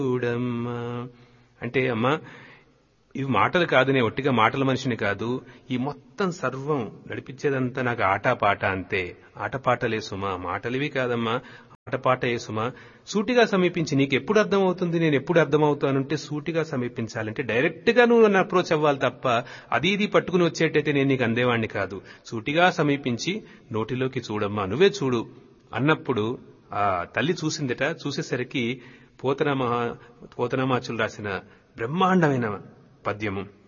చూడమ్మా అంటే అమ్మా ఇవి మాటలు కాదు నేను ఒట్టిగా మాటల మనిషిని కాదు ఈ మొత్తం సర్వం నడిపించేదంతా నాకు ఆటపాట అంతే ఆటపాటలే సుమా మాటలివి కాదమ్మా ఆటపాటయే సుమా సూటిగా సమీపించి నీకు ఎప్పుడు అర్థమవుతుంది నేను ఎప్పుడు అర్థమవుతానంటే సూటిగా సమీపించాలంటే డైరెక్ట్ గా నువ్వు నన్ను అప్రోచ్ అవ్వాలి తప్ప అది ఇది పట్టుకుని వచ్చేటైతే నేను నీకు అందేవాణ్ణి కాదు సూటిగా సమీపించి నోటిలోకి చూడమ్మా నువ్వే చూడు అన్నప్పుడు ఆ తల్లి చూసిందట చూసేసరికి పోతన మహా పోతనమాచులు రాసిన బ్రహ్మాండమైన పద్యము